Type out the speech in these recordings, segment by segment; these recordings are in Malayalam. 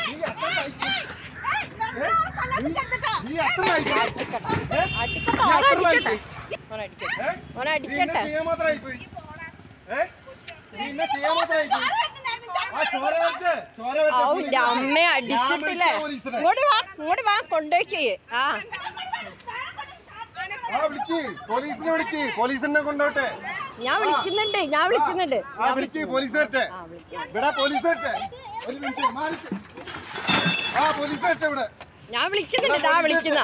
നീ എത്ര ആയിട്ട്? ഏ? അടിക്കട്ടെ നീ ഓനെ എത്ര അടിക്കട്ടെ ആയിട്ട്? ഓനെ അടിക്കട്ടെ ഏ? ഓനെ നീ ഇന്നെ അടിക്കട്ടെ ചെയ്യാൻ മാത്രമായി പോയി. ഏ? നീ ഇന്നെ ചെയ്യാൻ മാത്രമായി പോയി. ആ ചോര വരട്ടെ, ചോര വരട്ടെ, ഔ പോലീസ് എന്റെ അമ്മയെ ഞാൻ അടിച്ചിട്ടില്ലേ വിളിക്കാം പോലീസിനെ. ഇങ്ങോട്ട് വാ ഇങ്ങോട്ട് വാ കൊണ്ടുപോയിക്കേ ആ ആ വിളിക്ക് പോലീസിനെ വിളിക്ക് പോലീസിനെ കൊണ്ടോട്ടെ ഞാൻ വിളിക്കുന്നുണ്ട് ഞാൻ വിളിക്കുന്നുണ്ട് ആ വിളിക്ക് പോലീസ് വരട്ടെ ഇവിടെ പോലീസ് വരട്ടെ ഒരു മിനിറ്റ് മാറിക്ക്. ആ പോലീസ് വരട്ടെ ഇവിടെ ഞാൻ വിളിക്കുന്നുണ്ട് ഇതാ വിളിക്കുന്ന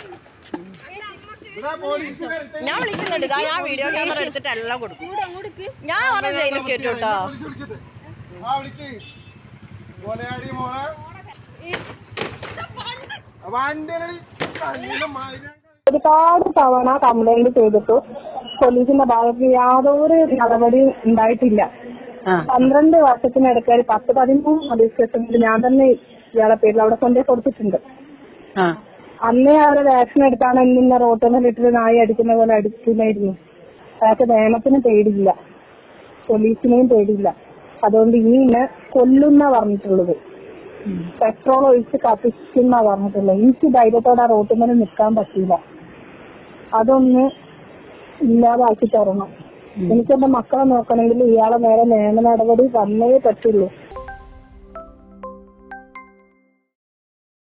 ഇവിടെ പോലീസ് വരട്ടെ ഞാൻ വിളിക്കുന്നുണ്ട് ഇതാ ഞാൻ വീഡിയോ ക്യാമറ എടുത്തിട്ട് എല്ലാം കൊടുക്കും ഞാൻ ഓരോ ജയിലിൽ കേട്ടു കേട്ടോ പോലീസ് വിളിക്കട്ടെ ആ വിളിക്ക് കൊലയാടി മോളെ വണ്ടി കണ്ണിന് മൈന ഒരുപാട് തവണ കംപ്ലൈന്റ് ചെയ്തിട്ടു പോലീസിന്റെ ഭാഗത്ത് യാതൊരു നടപടിയും ഉണ്ടായിട്ടില്ല പന്ത്രണ്ട് വർഷത്തിനിടയ്ക്ക് ഒരു പത്ത് പതിമൂന്ന് പോലീസ് സ്റ്റേഷനിൽ ഞാൻ തന്നെ ഇയാളെ പേരിൽ അവിടെ കൊണ്ടേ കൊടുത്തിട്ടുണ്ട് അന്നേ അവരെ വാക്സിൻ എടുത്താണ് ഇന്ന റോട്ടോന്നിലിട്ട് നായി അടിക്കുന്ന പോലെ അടിക്കുന്നായിരുന്നു അയാൾക്ക് നിയമത്തിന് പേടിയില്ല പോലീസിനെയും പേടിയില്ല അതുകൊണ്ട് ഇനി എന്നെ കൊല്ലുന്ന പറഞ്ഞിട്ടുള്ളത് പെട്രോൾ ഒഴിച്ച് കത്തിക്കുന്ന പറഞ്ഞിട്ടുള്ളത് എനിക്ക് ധൈര്യത്തോടെ ആ റോട്ടുമേൽ നിൽക്കാൻ പറ്റില്ല അതൊന്ന് ഇല്ലാതാക്കി തരണം എനിക്ക് എന്റെ മക്കളെ നോക്കണമെങ്കിൽ ഇയാളെ നേരെ നിയമ നടപടി വന്നേ പറ്റുള്ളൂ